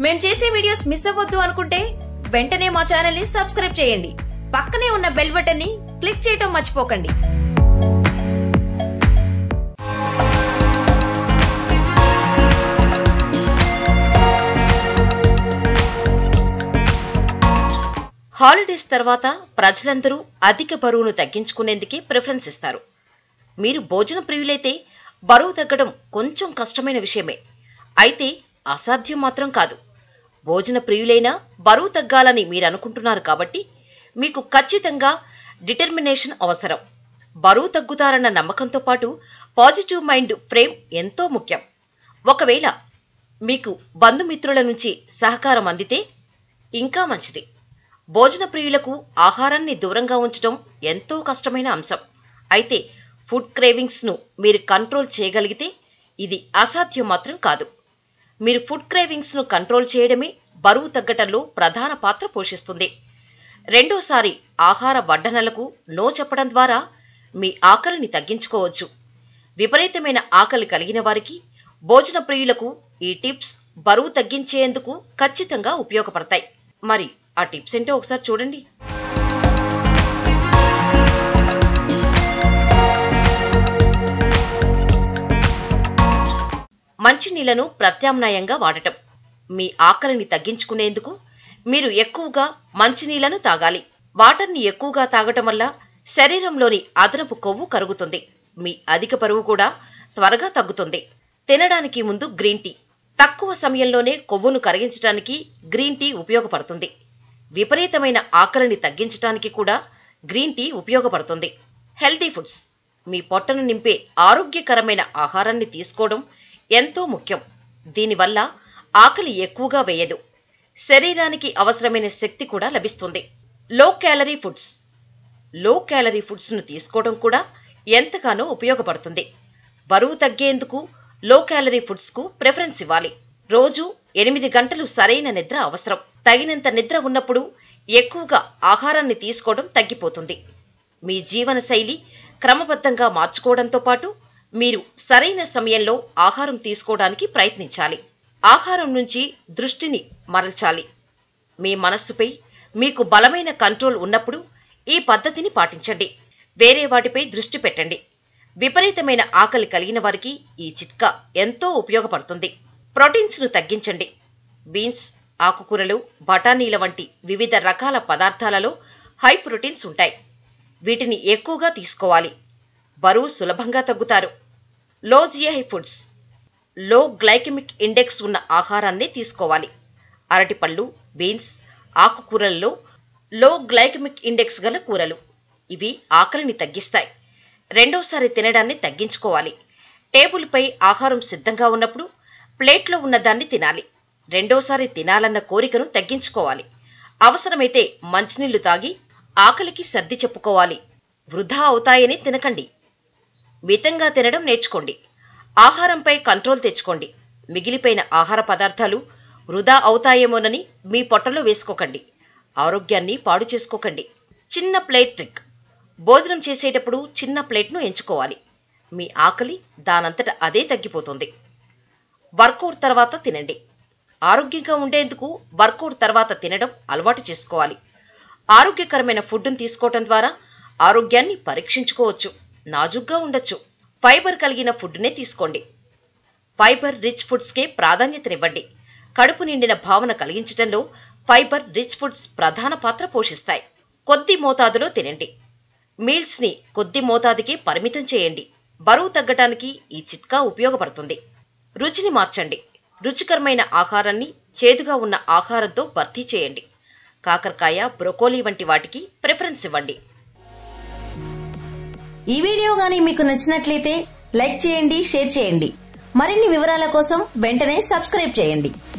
మేం చేసే videos miss అవ్వద్దు అనుకుంటే వెంటనే మా ఛానల్ ని సబ్స్క్రైబ్ చేయండి పక్కనే ఉన్న బెల్ బటన్ ని క్లిక్ చేయటం మర్చిపోకండి హాలిడేస్ తర్వాత ప్రజలందరూ అధిక బరువును తగ్గించుకునేందుకే ప్రిఫరెన్స్ ఇస్తారు మీరు భోజన ప్రియులైతే బరువు తగ్గడం కొంచెం కష్టమైన విషయమే అయితే అసాధ్యం మాత్రం కాదు భోజన ప్రియులైనా బరువు తగ్గాలని మీరు అనుకుంటున్నారు కాబట్టి మీకు ఖచ్చితంగా డిటర్మినేషన్ అవసరం బరువు తగ్గుతారన్న నమ్మకంతో పాటు పాజిటివ్ మైండ్ ఫ్రేమ్ ఎంతో ముఖ్యం ఒకవేళ మీకు బంధుమిత్రుల నుంచి సహకారం అందితే ఇంకా మంచిది భోజన ప్రియులకు ఆహారాన్ని దూరంగా ఉంచడం ఎంతో కష్టమైన అంశం అయితే ఫుడ్ క్రేవింగ్స్ను మీరు కంట్రోల్ చేయగలిగితే ఇది అసాధ్యం మాత్రం కాదు మీరు ఫుడ్ క్రేవింగ్స్ను కంట్రోల్ చేయడమే బరువు తగ్గటంలో ప్రధాన పాత్ర పోషిస్తుంది రెండోసారి ఆహార వడ్డనలకు నో చెప్పడం ద్వారా మీ ఆకలిని తగ్గించుకోవచ్చు విపరీతమైన ఆకలి కలిగిన వారికి భోజన ప్రియులకు ఈ టిప్స్ బరువు తగ్గించేందుకు ఖచ్చితంగా ఉపయోగపడతాయి మరి ఆ టిప్స్ ఏంటో ఒకసారి చూడండి మంచినీళ్లను ప్రత్యామ్నాయంగా వాడటం మీ ఆకలిని తగ్గించుకునేందుకు మీరు ఎక్కువగా మంచినీళ్లను తాగాలి వాటర్ని ఎక్కువగా తాగటం వల్ల శరీరంలోని అదనపు కొవ్వు కరుగుతుంది మీ అధిక బరువు కూడా త్వరగా తగ్గుతుంది తినడానికి ముందు గ్రీన్ టీ తక్కువ సమయంలోనే కొవ్వును కరిగించడానికి గ్రీన్ టీ ఉపయోగపడుతుంది విపరీతమైన ఆకలిని తగ్గించడానికి కూడా గ్రీన్ టీ ఉపయోగపడుతుంది హెల్తీ ఫుడ్స్ మీ పొట్టను నింపే ఆరోగ్యకరమైన ఆహారాన్ని తీసుకోవడం ఎంతో ముఖ్యం దీనివల్ల ఆకలి ఎక్కువగా వేయదు శరీరానికి అవసరమైన శక్తి కూడా లభిస్తుంది low calorie foods low calorie ఫుడ్స్ను తీసుకోవడం కూడా ఎంతగానో ఉపయోగపడుతుంది బరువు తగ్గేందుకు లో క్యాలరీ ఫుడ్స్కు ప్రిఫరెన్స్ ఇవ్వాలి రోజు ఎనిమిది గంటలు సరైన నిద్ర అవసరం తగినంత నిద్ర ఉన్నప్పుడు ఎక్కువగా ఆహారాన్ని తీసుకోవడం తగ్గిపోతుంది మీ జీవన శైలి క్రమబద్ధంగా మార్చుకోవడంతో పాటు మీరు సరైన సమయంలో ఆహారం తీసుకోవడానికి ప్రయత్నించాలి ఆహారం నుంచి దృష్టిని మరల్చాలి మీ మనస్సుపై మీకు బలమైన కంట్రోల్ ఉన్నప్పుడు ఈ పద్ధతిని పాటించండి వేరే వాటిపై దృష్టి పెట్టండి విపరీతమైన ఆకలి కలిగిన వారికి ఈ చిట్కా ఎంతో ఉపయోగపడుతుంది ప్రోటీన్స్ను తగ్గించండి బీన్స్ ఆకుకూరలు బఠానీల వంటి వివిధ రకాల పదార్థాలలో హై ప్రోటీన్స్ ఉంటాయి వీటిని ఎక్కువగా తీసుకోవాలి బరువు సులభంగా తగ్గుతారు లో జిఐ ఫుడ్స్ లో గ్లైకెమిక్ ఇండెక్స్ ఉన్న ఆహారాన్ని తీసుకోవాలి అరటిపళ్ళు బీన్స్ ఆకుకూరలలో లో గ్లైకెమిక్ ఇండెక్స్ గల కూరలు ఇవి ఆకలిని తగ్గిస్తాయి రెండోసారి తినడాన్ని తగ్గించుకోవాలి టేబుల్పై ఆహారం సిద్ధంగా ఉన్నప్పుడు ప్లేట్లో ఉన్నదాన్ని తినాలి రెండోసారి తినాలన్న కోరికను తగ్గించుకోవాలి అవసరమైతే మంచినీళ్లు తాగి ఆకలికి సర్ది చెప్పుకోవాలి వృధా అవుతాయని తినకండి మితంగా తినడం నేర్చుకోండి ఆహారంపై కంట్రోల్ తెచ్చుకోండి మిగిలిపోయిన ఆహార పదార్థాలు వృధా అవుతాయేమోనని మీ పొట్టలో వేసుకోకండి ఆరోగ్యాన్ని పాడు చేసుకోకండి చిన్న ప్లేట్ ట్రిక్ భోజనం చేసేటప్పుడు చిన్న ప్లేట్ను ఎంచుకోవాలి మీ ఆకలి దానంతట అదే తగ్గిపోతుంది వర్కౌట్ తర్వాత తినండి ఆరోగ్యంగా ఉండేందుకు వర్కౌట్ తర్వాత తినడం అలవాటు చేసుకోవాలి ఆరోగ్యకరమైన ఫుడ్ను తీసుకోవటం ద్వారా ఆరోగ్యాన్ని పరీక్షించుకోవచ్చు నాజుగ్గా ఉండొచ్చు ఫైబర్ కలిగిన ఫుడ్నే తీసుకోండి ఫైబర్ రిచ్ ఫుడ్స్కే ప్రాధాన్యతనివ్వండి కడుపు నిండిన భావన కలిగించడంలో ఫైబర్ రిచ్ ఫుడ్స్ ప్రధాన పాత్ర పోషిస్తాయి కొద్ది మోతాదులో తినండి మీల్స్ని కొద్ది మోతాదుకి పరిమితం చేయండి బరువు తగ్గటానికి ఈ చిట్కా ఉపయోగపడుతుంది రుచిని మార్చండి రుచికరమైన ఆహారాన్ని చేదుగా ఉన్న ఆహారంతో భర్తీ చేయండి కాకరకాయ బ్రొకోలీ వంటి వాటికి ప్రిఫరెన్స్ ఇవ్వండి ఈ వీడియో గానీ మీకు నచ్చినట్లయితే లైక్ చేయండి షేర్ చేయండి మరిన్ని వివరాల కోసం వెంటనే సబ్స్క్రైబ్ చేయండి